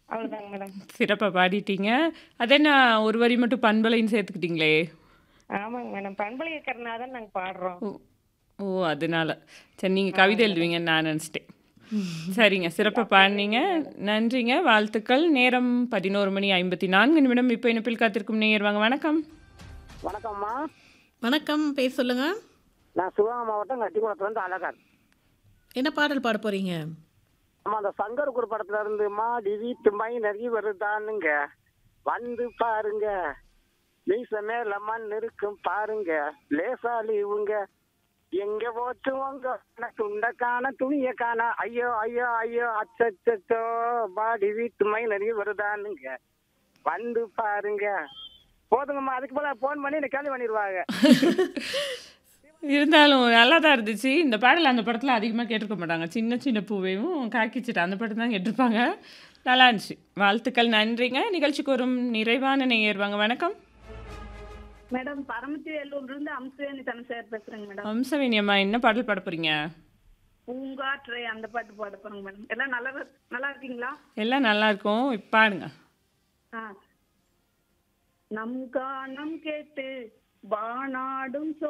அவ்வளோதாங்க மேடம் சிறப்பா பாடிட்டீங்க. அது என்ன ஒரு வரி மட்டும் பண்பலைன்னு சேர்த்துக்கிட்டீங்களே? ஆமாங்க மேடம் பண்பலை இருக்கிறனால தான் நாங்கள் பாடுறோம் ஓ! ஓ! அதனால. சரி நீங்க கவிதை ஆமாங்க மேடம் எழுதுவீங்கன்னு நான் நெனச்சுட்டேன். சரிங்க. சிறப்பா பாடுனீங்க. நன்றிங்க. வாழ்த்துக்கள். நேரம் 11 மணி 54 நிமிடம். இப்ப இணைப்பில் காத்திருக்கும் நேயர் வாங்க. வணக்கம். வணக்கம்மா வணக்கம். பேர் சொல்லுங்க. நான் சிவகங்கை மாவட்டம் கட்டிக்குளத்துலேருந்து அழகர் என்ன பாடல் பாட போறீங்க? அம்மா அந்த சங்கர் குரு படத்துல இருந்து மாடி வீட்டு மைனரி வருதானுங்க வந்து பாருங்க மீச மேல மண் இருக்கும் பாருங்க லேசா லீவுங்க எங்க போச்சு உங்க துண்ட காண துணிய காண ஐயோ ஐயோ ஐயோ அச்சச்சோ பாடி வீட்டு மைனரி வருதானுங்க வந்து பாருங்க போதுங்கம்மா அதுக்கு போல போன் பண்ணி எனக்கு கேள்வி பண்ணிடுவாங்க இருந்தாலும் நல்லா தான் இருந்துச்சு. இந்த பாடல் அந்த படத்துல அதிகமா கேட்டிருக்க மாட்டாங்க. சின்ன சின்ன பூவையும் காக்கிச்சிட்ட அந்த படம் தான் கேட்டிருப்பாங்க. நல்லா இருந்துச்சு. வாழ்த்துக்கள். நன்றிங்க. நிகழ்ச்சிக்கு வரும் நிறைவான நேயர் வாங்க. வணக்கம். மேடம் பரமத்தி வேலூர்ல இருந்து அம்சவேணி தனசேகர் பேசுறேங்க மேடம் வம்சவேணி அம்மா என்ன பாடல் பாட போறீங்க? பூங்காற்றை அந்த பாட்டு பாட போறேங்க மேடம் எல்லாம் நல்லா நல்லா இருக்கீங்களா எல்லாம் நல்லா இருக்கும். இப்ப பாடுங்க. ஆ நம் கானம் கேட்டு வானாடும்